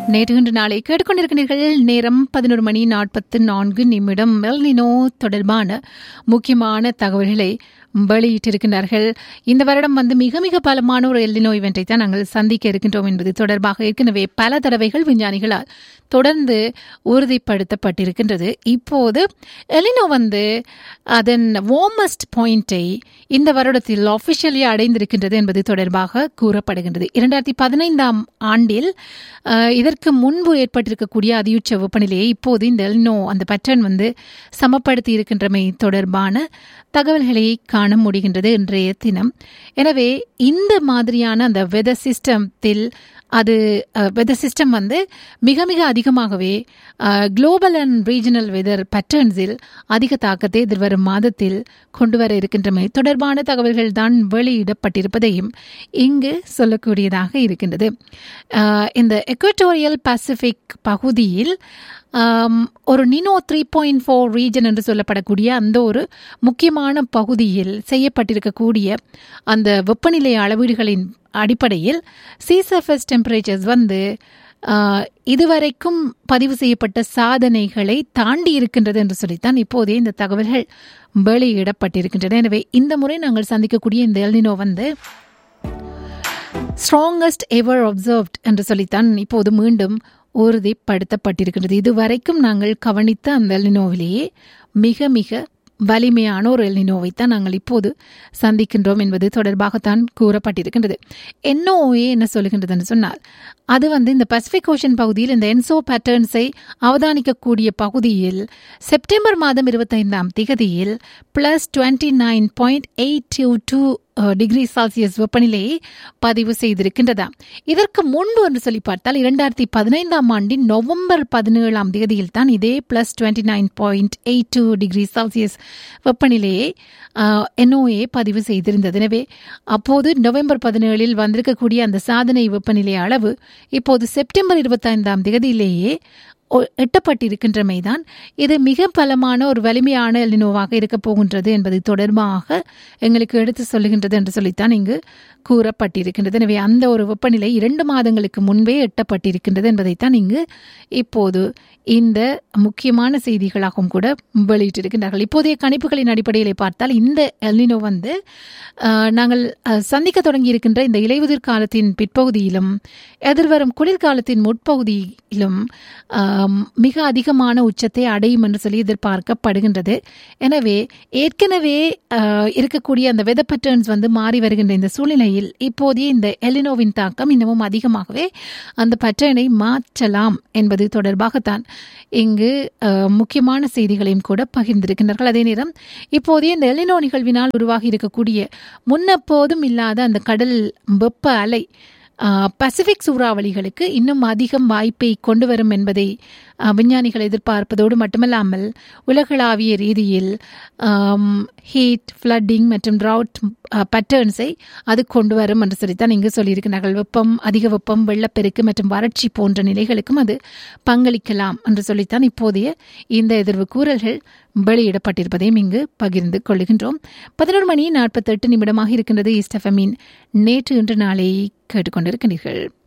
நேற்று இன்று நாளை கேட்டுக்கொண்டிருக்கிறீர்கள் நேரம் பதினோரு மணி நாற்பத்து நான்கு நிமிடம் மெல்னினோ தொடர்பான முக்கியமான தகவல்களை வெளியிட்டிருக்கிறார்கள் இந்த வருடம் வந்து மிக மிக பலமான ஒரு எல்லினோ இவெண்டை தான் நாங்கள் சந்திக்க இருக்கின்றோம் என்பது தொடர்பாக ஏற்கனவே பல தடவைகள் விஞ்ஞானிகளால் தொடர்ந்து உறுதிப்படுத்தப்பட்டிருக்கின்றது இப்போது எலினோ வந்து அதன் வார்மஸ்ட் பாயிண்டை இந்த வருடத்தில் ஆஃபிஷியலி அடைந்திருக்கின்றது என்பது தொடர்பாக கூறப்படுகின்றது இரண்டாயிரத்தி பதினைந்தாம் ஆண்டில் அஹ், இதற்கு முன்பு ஏற்பட்டிருக்கக்கூடிய அதியுச்ச வெப்பநிலையை இப்போது இந்த எல்னோ அந்த பேட்டர்ன் வந்து சமப்படுத்தி இருக்கின்றமை தொடர்பான தகவல்களை காண முடிகின்றது இன்றைய தினம் எனவே இந்த மாதிரியான அந்த வெதர் சிஸ்டத்தில் அது வெதர் சிஸ்டம் வந்து மிக மிக அதிகமாகவே குளோபல் அண்ட் ரீஜனல் வெதர் பேட்டர்ன்ஸில் அதிக தாக்கத்தை எதிர்வரும் மாதத்தில் கொண்டு வர இருக்கின்றமை தொடர்பான தகவல்கள் தான் வெளியிடப்பட்டிருப்பதையும் இங்கு சொல்லக்கூடியதாக இருக்கின்றது அஹ், இந்த எக்வட்டோரியல் பசிபிக் பகுதியில் ஆம், ஒரு Nino three point four region என்று சொல்லப்படக்கூடிய அந்த ஒரு முக்கியமான பகுதியில் செய்யப்பட்டிருக்கக்கூடிய அந்த வெப்பநிலை அளவீடுகளின் அடிப்படையில் சீ சர்ஃபேஸ் டெம்பரேச்சர்ஸ் வந்து ஆஹ், இதுவரைக்கும் பதிவு செய்யப்பட்ட சாதனைகளை தாண்டி இருக்கின்றது என்று சொல்லித்தான் இப்போதே இந்த தகவல்கள் வெளியிடப்பட்டிருக்கின்றன எனவே இந்த முறை நாங்கள் சந்திக்கக்கூடிய இந்த எல்னினோ வந்து ஸ்ட்ராங்கஸ்ட் எவர் அப்சர்வ்ட் என்று சொல்லித்தான் இப்போது மீண்டும் உறுதிப்படுத்தப்பட்டிருக்கிறது இதுவரைக்கும் நாங்கள் கவனித்த அந்த எல்னினோவிலேயே மிக மிக வலிமையான ஒரு எல்னினோவை தான் நாங்கள் இப்போது சந்திக்கின்றோம் என்பது தொடர்பாகத்தான் கூறப்பட்டிருக்கின்றது என்ஓஏ என்ன சொல்லுகின்றதுன்னு சொன்னால் அது வந்து இந்த பசிபிக் ஓஷன் பகுதியில் இந்த என்சோ பேட்டர்ன்ஸை அவதானிக்கக்கூடிய பகுதியில் செப்டம்பர் மாதம் இருபத்தைந்தாம் திகதியில் plus twenty nine point eight two two degree Celsius வெப்பநிலையை பதிவு செய்திருக்கின்றதா இதற்கு முன்பு என்று சொல்லி பார்த்தால் இரண்டாயிரத்தி பதினைந்தாம் ஆண்டின் நவம்பர் பதினேழாம் தேதியில் தான் இதே plus twenty nine point eight two degree Celsius வெப்பநிலையை என்ஓஏ பதிவு செய்திருந்தது எனவே அப்போது நவம்பர் பதினேழில் வந்திருக்கக்கூடிய அந்த சாதனை வெப்பநிலை அளவு இப்போது செப்டம்பர் இருபத்தைந்தாம் தேதியிலேயே ஒ- எட்டப்பட்டிருக்கின்றமைதான் இது மிக பலமான ஒரு வலிமையான எல்னினோவாக இருக்க போகின்றது என்பது தொடர்பாக எங்களுக்கு எடுத்து சொல்லுகின்றது என்று சொல்லித்தான் இங்கு கூறப்பட்டிருக்கின்றது எனவே அந்த ஒரு வெப்பநிலை இரண்டு மாதங்களுக்கு முன்பே எட்டப்பட்டிருக்கின்றது என்பதைத்தான் இங்கு இப்போது இந்த முக்கியமான செய்திகளாகவும் கூட வெளியிட்டிருக்கின்றார்கள் இப்போதைய கணிப்புகளின் அடிப்படையில் பார்த்தால் இந்த எல்னினோ வந்து ஆஹ், நாங்கள் ஆஹ், சந்திக்க தொடங்கி இருக்கின்ற இந்த இலையுதிர் காலத்தின் பிற்பகுதியிலும் எதிர்வரும் குளிர்காலத்தின் முற்பகுதியிலும் ஆம், மிக அதிகமான உச்சத்தை அடையும் என்று சொல்லி எதிர்பார்க்கப்படுகின்றது எனவே ஏற்கனவே ஆஹ், இருக்கக்கூடிய அந்த வெதர் பேட்டர்ன்ஸ் வந்து மாறி வருகின்ற இந்த சூழ்நிலையில் இப்போதைய இந்த எலினோவின் தாக்கம் இன்னமும் அதிகமாகவே அந்த பேட்டர்னை மாற்றலாம் என்பது தொடர்பாகத்தான் இங்கு ஆஹ், முக்கியமான செய்திகளையும் கூட பகிர்ந்திருக்கின்றார்கள் அதே நேரம் இப்போதைய இந்த எலினோ நிகழ்வினால் உருவாகி இருக்கக்கூடிய முன்னெப்போதும் இல்லாத அந்த கடல் வெப்ப அலை ஆஹ், பசிபிக் சூறாவளிகளுக்கு இன்னும் அதிகம் வாய்ப்பை கொண்டு வரும் என்பதை ஆஹ், விஞ்ஞானிகள் எதிர்பார்ப்பதோடு மட்டுமல்லாமல் உலகளாவிய ரீதியில் ஹீட் ஃப்ளட்டிங் மற்றும் ட்ரவுட் பேட்டர்ன்ஸை அது கொண்டு வரும் என்று சொல்லித்தான் இங்கு சொல்லியிருக்கிறார்கள் வெப்பம் அதிக வெப்பம் வெள்ளப்பெருக்கு மற்றும் வறட்சி போன்ற நிலைகளுக்கும் அது பங்களிக்கலாம் என்று சொல்லித்தான் இப்போதைய இந்த எதிர்வு கூறல்கள் வெளியிடப்பட்டிருப்பதையும் இங்கு பகிர்ந்து கொள்ளுகின்றோம் பதினோரு மணி நாற்பத்தெட்டு நிமிடமாக இருக்கின்றது ஈஸ்ட் எஃப்எம்மின் நேற்று இன்று நாளை கேட்டுக்கொண்டிருக்கிறீர்கள்